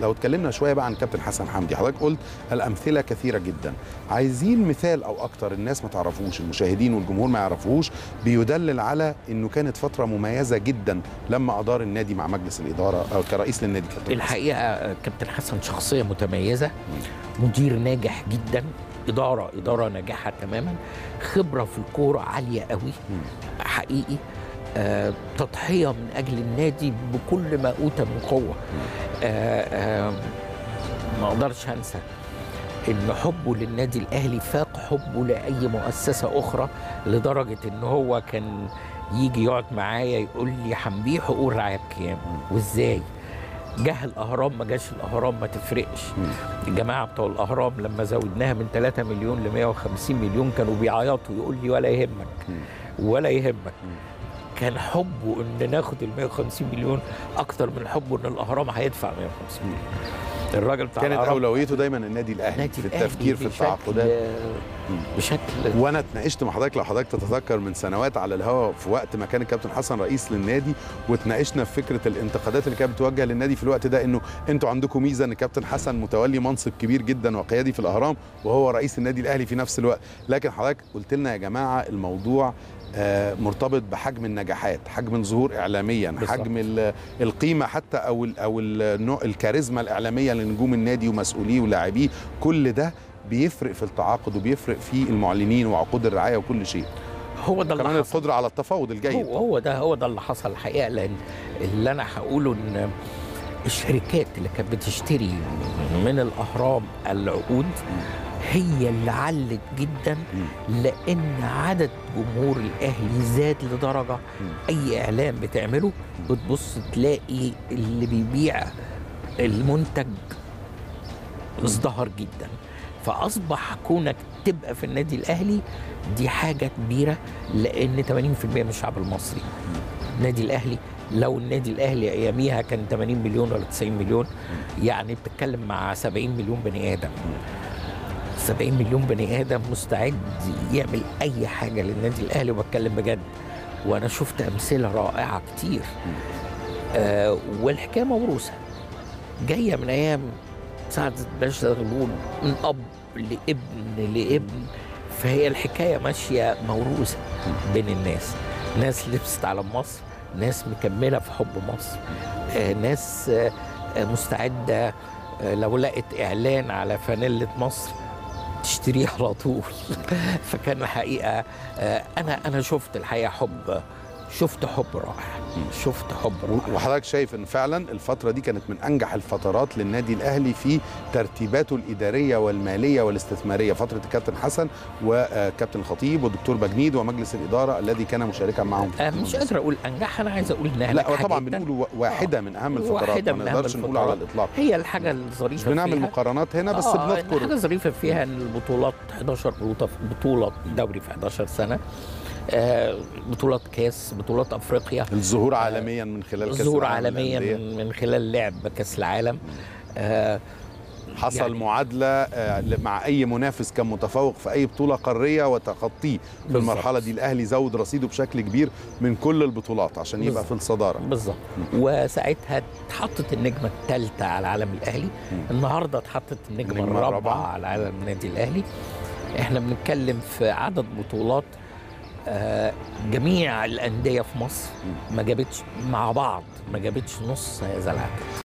لو اتكلمنا شويه بقى عن كابتن حسن حمدي حضرتك قلت الامثله كثيره جدا عايزين مثال او اكتر الناس ما تعرفوش المشاهدين والجمهور ما يعرفوهوش بيدلل على انه كانت فتره مميزه جدا لما ادار النادي مع مجلس الاداره او كرئيس للنادي كابتن حسن. الحقيقه كابتن حسن شخصيه متميزه مدير ناجح جدا اداره اداره ناجحه تماما خبره في الكوره عاليه قوي حقيقي آه، تضحيه من اجل النادي بكل ما اوتى من قوه آه، آه، ما اقدرش انسى ان حبه للنادي الاهلي فاق حبه لاي مؤسسه اخرى لدرجه ان هو كان يجي يقعد معايا يقول لي حنبيه حقوق الرعايه بكام وازاي جه الاهرام ما جاش الاهرام ما تفرقش الجماعه بتوع الاهرام لما زودناها من 3 مليون ل 150 مليون كانوا بيعيطوا يقول لي ولا يهمك ولا يهمك كان حبه ان ناخد ال 150 مليون اكتر من حبه ان الاهرام هيدفع 150 مليون الراجل بتاع كانت الأهرام اولويته دايما النادي الاهلي نادي في الأهلي التفكير في بشكل- التعاقدات بشكل وانا اتناقشت مع حضرتك لو حضرتك تتذكر من سنوات على الهواء في وقت ما كان الكابتن حسن رئيس للنادي واتناقشنا في فكره الانتقادات اللي كانت بتوجه للنادي في الوقت ده انه انتوا عندكم ميزه ان الكابتن حسن متولي منصب كبير جدا وقيادي في الاهرام وهو رئيس النادي الاهلي في نفس الوقت لكن حضرتك قلت لنا يا جماعه الموضوع آه، مرتبط بحجم النجاحات حجم الظهور اعلاميا بالظبط. حجم ال- القيمه حتى او ال او النوع الكاريزما الاعلاميه لنجوم النادي ومسؤوليه ولاعبيه كل ده بيفرق في التعاقد وبيفرق في المعلنين وعقود الرعايه وكل شيء هو ده اللي كمان حصل القدره على التفاوض الجيد هو, هو ده هو ده اللي حصل الحقيقه لان اللي انا هقوله ان الشركات اللي كانت بتشتري من الاهرام العقود هي اللي علت جدا لان عدد جمهور الاهلي زاد لدرجه اي اعلان بتعمله بتبص تلاقي اللي بيبيع المنتج ازدهر جدا فاصبح كونك تبقى في النادي الاهلي دي حاجه كبيره لان 80% من الشعب المصري النادي الاهلي لو النادي الاهلي اياميها كان 80 مليون ولا 90 مليون يعني بتتكلم مع 70 مليون بني ادم 70 مليون بني ادم مستعد يعمل اي حاجه للنادي الاهلي وبتكلم بجد وانا شفت امثله رائعه كتير آه والحكايه موروثه جايه من ايام سعد باشا غلول من اب لابن لابن فهي الحكايه ماشيه موروثه بين الناس ناس لبست على مصر ناس مكمله في حب مصر آه ناس آه آه، مستعده آه لو لقت اعلان على فانيله مصر تشتريه على طول فكان الحقيقه آه، انا انا شفت الحقيقه حب شفت حب رائع شفت حب رائع وحضرتك شايف ان فعلا الفتره دي كانت من انجح الفترات للنادي الاهلي في ترتيباته الاداريه والماليه والاستثماريه فتره الكابتن حسن وكابتن الخطيب والدكتور بجنيد ومجلس الاداره الذي كان مشاركا معهم في آه، مش قادر اقول انجح انا عايز اقول انها لا ناجحة طبعا جداً. بنقول واحده من اهم الفترات واحدة ما من أهم نقدرش نقول على الفترات. الاطلاق هي الحاجه مش الظريفه بنعمل فيها مقارنات هنا بس آه، بنذكر الحاجه الظريفه فيها ان البطولات 11 بطوله بطوله دوري في 11 سنه آه، بطولات كاس بطولات افريقيا الظهور عالميا من خلال كاس ظهور العالم عالميا للأندية. من, من خلال لعب كاس العالم آه، حصل يعني- يعني معادله آه، مع اي منافس كان متفوق في اي بطوله قاريه وتخطيه في بالظبط. المرحله دي الاهلي زود رصيده بشكل كبير من كل البطولات عشان يبقى بالظبط. في الصداره بالظبط وساعتها اتحطت النجمه الثالثه على علم الاهلي النهارده اتحطت النجمه النجمة الرابعه الرابعة. على علم النادي الاهلي احنا بنتكلم في عدد بطولات آه، جميع الانديه في مصر ما جابتش مع بعض ما جابتش نص هذا العدد